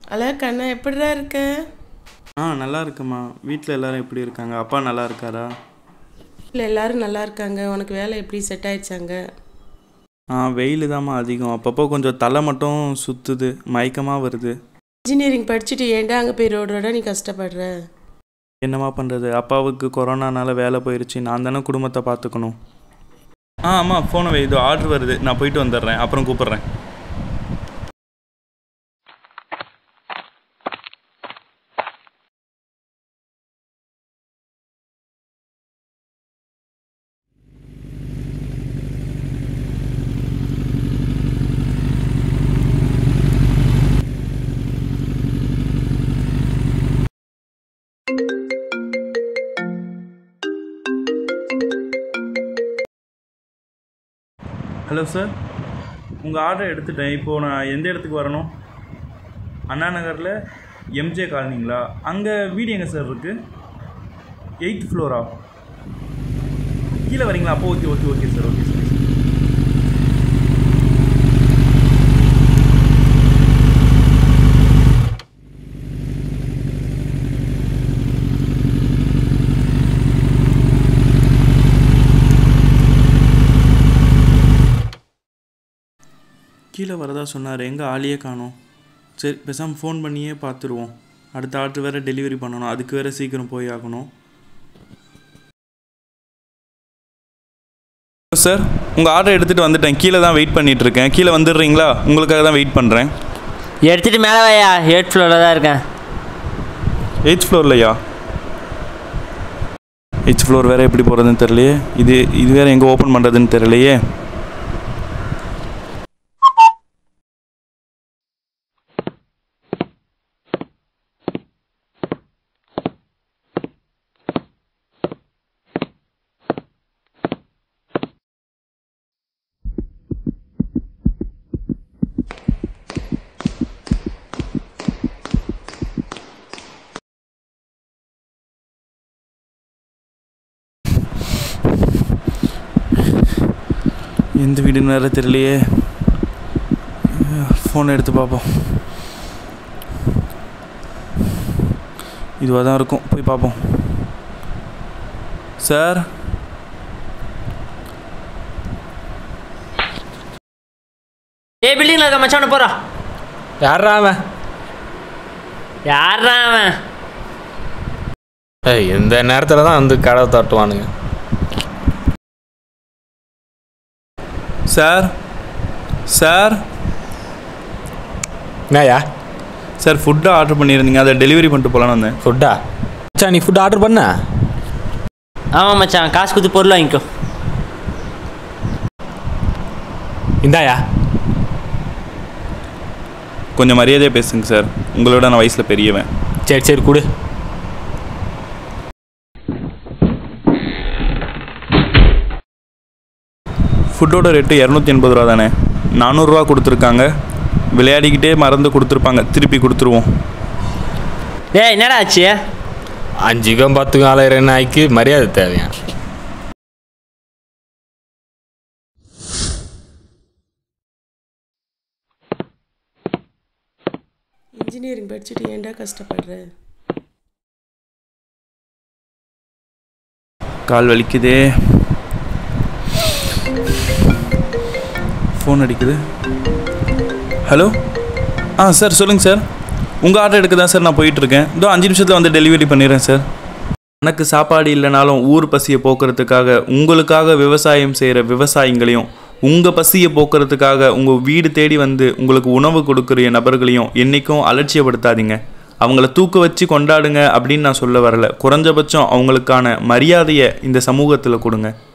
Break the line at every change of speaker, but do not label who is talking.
அல கண்ணா எப்படிடா இருக்க
ஆ நல்லா இருக்குமா வீட்டில் எல்லாரும் எப்படி இருக்காங்க அப்பா நல்லா இருக்காரா
இல்லை எல்லாரும் நல்லா இருக்காங்க உனக்கு வேலை எப்படி செட் ஆயிடுச்சாங்க
ஆ வெயில் தாம்மா அதிகம் அப்பப்போ கொஞ்சம் தலை மட்டும் சுற்றுது மயக்கமாக வருது
இன்ஜினியரிங் படிச்சுட்டு ஏன்டா அங்கே போய் ரோடு ரோடாக நீ கஷ்டப்படுற
என்னம்மா பண்ணுறது அப்பாவுக்கு கொரோனானால வேலை போயிடுச்சு நான் தானே குடும்பத்தை பார்த்துக்கணும் ஆ ஆமாம் ஃபோனை வை இது ஆர்டர் வருது நான் போயிட்டு வந்துடுறேன் அப்புறம் கூப்பிட்றேன் ஹலோ சார் உங்கள் ஆர்டர் எடுத்துட்டேன் இப்போது நான் எந்த இடத்துக்கு வரணும் அண்ணா நகரில் எம்ஜே காலனிங்களா அங்கே வீடு எங்கே சார் இருக்குது எயித் ஃப்ளோரா கீழே வரீங்களா அப்போ okay okay okay sir okay sir கீழே வரதா சொன்னார் எங்கே ஆளையே காணோம் சரி பேசாமல் ஃபோன் பண்ணியே பார்த்துருவோம் அடுத்த ஆர்டர் வேறு டெலிவரி பண்ணணும் அதுக்கு வேறு சீக்கிரம் போய் ஆகணும் சார் உங்கள் ஆர்டர் எடுத்துகிட்டு வந்துட்டேன் கீழே தான் வெயிட் பண்ணிட்டு இருக்கேன் கீழே வந்துடுறீங்களா உங்களுக்காக தான் வெயிட் பண்ணுறேன்
எடுத்துகிட்டு மேலே வாயா எயிட் ஃப்ளோரில் தான் இருக்கேன்
எயிட் ஃப்ளோர்லையா எயிட் ஃப்ளோர் வேறு எப்படி போகிறதுன்னு தெரியலையே இது இது வேறு எங்கே ஓப்பன் பண்ணுறதுன்னு தெரியலையே எந்த வீடுன்னு வேறு தெரியலையே ஃபோன் எடுத்து பார்ப்போம் இதுவாக தான் இருக்கும் போய் பார்ப்போம் சார்
ஏய் பில்டிங்கில் இருக்க மச்சான போகிறோம்
யாரா அவன்
யாரா அவன்
ஏய் இந்த நேரத்தில் தான் வந்து கதவை தட்டுவானுங்க
சார் சார்
என்னய்யா
சார் ஃபுட்டு ஆர்டர் பண்ணியிருந்தீங்க அதை டெலிவரி பண்ணிட்டு போகலான்னு வந்தேன்
ஃபுட்டா மச்சான் நீ ஃபுட் ஆர்டர் பண்ண
ஆமாம் மச்சான் காசு கொடுத்து பொருள் வாங்கிக்கோ
இந்தாயா
கொஞ்சம் மரியாதையாக பேசுங்க சார் உங்களோட நான் வயசில் பெரியவன்
சரி சரி கொடு
ஃபுட்டோட ரேட்டு இரநூத்தி எண்பது ரூபா தானே நானூறுரூவா கொடுத்துருக்காங்க விளையாடிக்கிட்டே மறந்து கொடுத்துருப்பாங்க திருப்பி கொடுத்துருவோம்
ஏய் என்னடா ஆச்சு
அஞ்சுக்கும் பத்துக்கும் ஆளாயிரம் நாய்க்கு மரியாதை தேவையா
இன்ஜினியரிங் படிச்சுட்டு ஏன்டா கஷ்டப்படுற
கால் வலிக்குதே ஃபோன் அடிக்குது ஹலோ ஆ சார் சொல்லுங்கள் சார் உங்கள் ஆர்டர் எடுக்க தான் சார் நான் போயிட்டுருக்கேன் இதோ அஞ்சு நிமிஷத்தில் வந்து டெலிவரி பண்ணிடுறேன் சார் எனக்கு சாப்பாடு இல்லைனாலும் ஊர் பசியை போக்குறதுக்காக உங்களுக்காக விவசாயம் செய்கிற விவசாயிங்களையும் உங்கள் பசியை போக்குறதுக்காக உங்கள் வீடு தேடி வந்து உங்களுக்கு உணவு கொடுக்குற நபர்களையும் என்றைக்கும் அலட்சியப்படுத்தாதீங்க அவங்கள தூக்க வச்சு கொண்டாடுங்க அப்படின்னு நான் சொல்ல வரல குறைஞ்சபட்சம் அவங்களுக்கான மரியாதையை இந்த சமூகத்தில் கொடுங்க